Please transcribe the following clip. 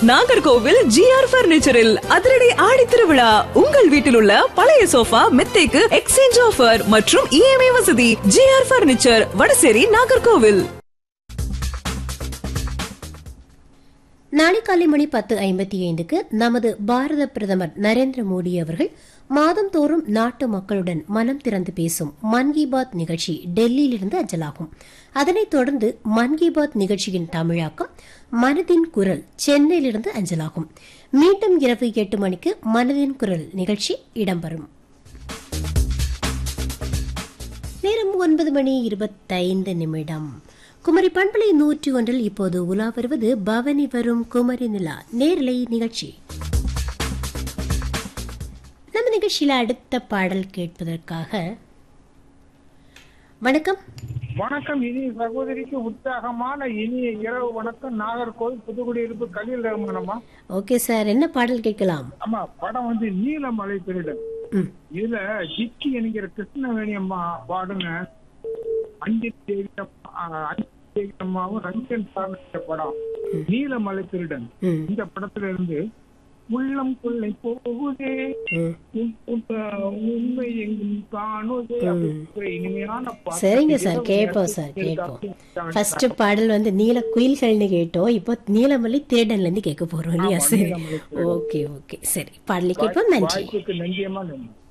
Nagercoil GR பர்னிச்சரில் அதிரடி ஆடி திருவிழா உங்கள் வீட்டில் உள்ள பழைய சோஃபா மெத்தைக்கு எக்ஸ்சேஞ்ச் ஆஃபர் மற்றும் இஎம்ஐ வசதி ஜிஆர் பர்னிச்சர் வடசேரி நாகர்கோவில் நாளை காலை மணி பத்து ஐம்பத்தி ஐந்துக்கு நமது பாரத பிரதமர் நரேந்திர மோடி அவர்கள் மாதந்தோறும் நாட்டு மக்களுடன் மனம் திறந்து பேசும் மன் கி பாத் நிகழ்ச்சி டெல்லியிலிருந்து அஞ்சலாகும் அதனைத் தொடர்ந்து மன் கி பாத் நிகழ்ச்சியின் தமிழாக்கம் மனதின் குரல் சென்னையிலிருந்து அஞ்சலாகும் மீண்டும் இரவு எட்டு மணிக்கு மனதின் குரல் நிகழ்ச்சி இடம்பெறும் நேரம் ஒன்பது மணி இருபத்தைந்து நிமிடம் குமரி பண்பலை நூற்றி ஒன்றில் இப்போது உலா வருவது பவனி வரும் குமரி நிலா நேரலை நிகழ்ச்சி நம்ம நிகழ்ச்சியில அடுத்த பாடல் கேட்பதற்காக வணக்கம் வணக்கம் இனிய சகோதரிக்கு உற்சாகமான இனிய இரவு வணக்கம் நாகர்கோவில் புதுக்குடியிருப்பு கலில் ரமணம்மா ஓகே சார் என்ன பாடல் கேட்கலாம் ஆமா படம் வந்து நீலமலை திருடன் ம், இதுல ஜிக்கி என்கிற கிருஷ்ணவேணி அம்மா பாடுங்க அஞ்சு தேவி அம்மா, ஆ, அஞ்சு தேவி அம்மாவும் ரஞ்சன் சார் நடிச்ச படம் நீலமலை திருடன் ம், இந்த படத்துல இருந்து உள்ளம் கொள்ளை போகுதே ம். உம், உம், உண்மை எங்கும் காணுதே அப்படிங்கிற இனிமையான பாட்டு. சரிங்க சார் கேட்போம் சார் கேட்போம் ஃபர்ஸ்ட் பாடல் வந்து நீல குயில்கள்னு கேட்டோம் இப்போ நீலமலை திருடன்ல இருந்து கேட்க போறோம் இல்லையா சரி ஓகே ஓகே சரி பாடலை கேட்போம் நன்றி வாய்ப்புக்கு நன்றியமா நன்றி